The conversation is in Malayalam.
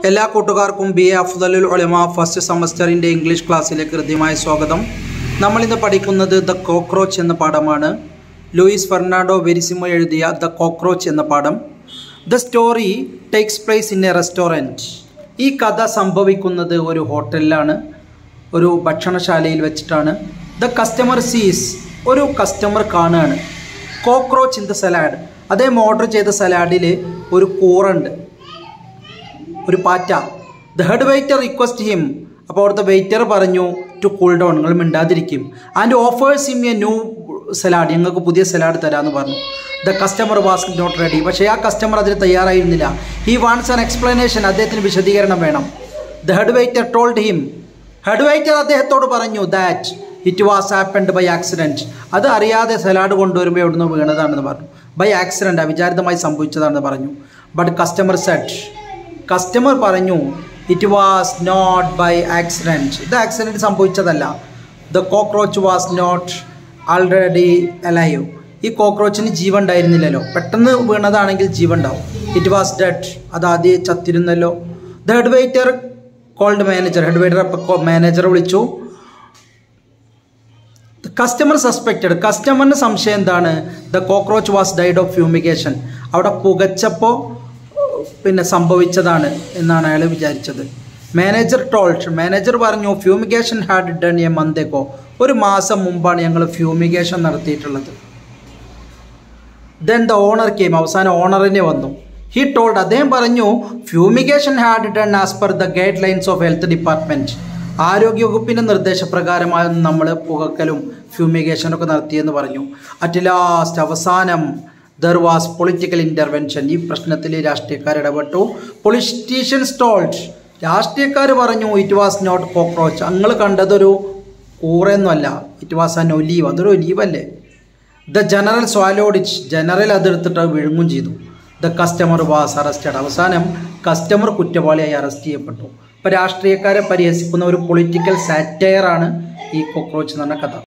എല്ലാ കൂട്ടുകാർക്കും ബി എ അഫ്ദലുൽ ഉലമ ഫസ്റ്റ് സെമസ്റ്ററിൻ്റെ ഇംഗ്ലീഷ് ക്ലാസ്സിലേക്ക് ഹൃദ്യമായ സ്വാഗതം നമ്മളിന്ന് പഠിക്കുന്നത് ദ കോക്രോച്ച് എന്ന പാഠമാണ് ലൂയിസ് ഫെർണാണ്ടോ വെരിസിമോ എഴുതിയ ദ കോക്രോച്ച് എന്ന പാഠം the story takes place in a restaurant ഈ കഥ സംഭവിക്കുന്നത് ഒരു ഹോട്ടലിലാണ് ഒരു ഭക്ഷണശാലയിൽ വെച്ചിട്ടാണ് ദ കസ്റ്റമർ സീസ് ഒരു കസ്റ്റമർ കാണുകയാണ് കോക്രോച്ച് ഇൻ ദ സലാഡ് അദ്ദേഹം ഓർഡർ ചെയ്ത സലാഡിൽ ഒരു കൂറുണ്ട് ഒരു പാറ്റ the head waiter request him അപ്പോൾ അവിടുത്തെ വെയിറ്റർ പറഞ്ഞു ടു കൂൾ ഡൗൺ നിങ്ങൾ മിണ്ടാതിരിക്കും and offers him a new salad ഞങ്ങൾക്ക് പുതിയ സലാഡ് തരാമെന്ന് പറഞ്ഞു the customer was not ready പക്ഷേ ആ കസ്റ്റമർ അതിന് തയ്യാറായിരുന്നില്ല ഹി വാണ്ട്സ് ആൻ എക്സ്പ്ലനേഷൻ അദ്ദേഹത്തിന് വിശദീകരണം വേണം the head waiter told him head waiter അദ്ദേഹത്തോട് പറഞ്ഞു that it was happened by accident അത് അറിയാതെ സലാഡ് കൊണ്ടുവരുമ്പോൾ എവിടുന്ന് വീണതാണെന്ന് പറഞ്ഞു ബൈ ആക്സിഡൻറ്റ് അവിചാരിതമായി സംഭവിച്ചതാണെന്ന് പറഞ്ഞു ബട്ട് കസ്റ്റമർ സെറ്റ് കസ്റ്റമർ പറഞ്ഞു it was not by accident ഇത് ആക്സിഡൻറ്റ് സംഭവിച്ചതല്ല the cockroach was not already alive ഈ കോക്രോച്ചിന് ജീവൻ ഉണ്ടായിരുന്നില്ലല്ലോ പെട്ടെന്ന് വീണതാണെങ്കിൽ ജീവൻ ഉണ്ടാവും ഇറ്റ് വാസ് ഡെഡ് അത് ആദ്യം ചത്തിരുന്നല്ലോ the head waiter called manager head waiter അപ്പോൾ മാനേജർ വിളിച്ചു കസ്റ്റമർ സസ്പെക്റ്റഡ് കസ്റ്റമറിന് സംശയം എന്താണ് the cockroach was died of fumigation അവിടെ പുകച്ചപ്പോൾ പിന്നെ സംഭവിച്ചതാണ് എന്നാണ് അയാൾ വിചാരിച്ചത് മാനേജർ ടോൾഡ് മാനേജർ പറഞ്ഞു fumigation had done a month ago ഒരു മാസം മുമ്പാണ് ഞങ്ങൾ ഫ്യൂമിഗേഷൻ നടത്തിയിട്ടുള്ളത് ദെൻ ദ ഓണർ കെയിം അവസാനം ഓണറിനെ വന്നു ഹി ടോൾഡ് അദ്ദേഹം പറഞ്ഞു fumigation had done as per the guidelines of health department ആരോഗ്യവകുപ്പിൻ്റെ നിർദ്ദേശപ്രകാരമായിരുന്നു നമ്മൾ പുകക്കലും ഫ്യൂമിഗേഷനൊക്കെ നടത്തിയെന്ന് പറഞ്ഞു അറ്റ് ലാസ്റ്റ് അവസാനം ദർ വാസ് പൊളിറ്റിക്കൽ ഇൻ്റർവെൻഷൻ ഈ പ്രശ്നത്തിൽ രാഷ്ട്രീയക്കാർ ഇടപെട്ടു പൊളിറ്റീഷ്യൻസ് ടോൾഡ് രാഷ്ട്രീയക്കാർ പറഞ്ഞു ഇറ്റ് വാസ് നോട്ട് കോക്രോച്ച് അങ്ങൾ കണ്ടതൊരു കൂറയൊന്നുമല്ല ഇറ്റ് വാസ് അൻ ഒലീവ് അതൊരു ഒലീവല്ലേ ദ ജനറൽ സ്വാലോഡിച്ച് ജനറൽ അതെടുത്തിട്ട് വിഴുങ്ങും ചെയ്തു ദ കസ്റ്റമർ വാസ് അറസ്റ്റഡ് അവസാനം കസ്റ്റമർ കുറ്റവാളിയായി അറസ്റ്റ് ചെയ്യപ്പെട്ടു ഇപ്പോൾ രാഷ്ട്രീയക്കാരെ പരിഹസിക്കുന്ന ഒരു പൊളിറ്റിക്കൽ സാറ്റയറാണ് ഈ കോക്രോച്ച് എന്ന് പറഞ്ഞ കഥ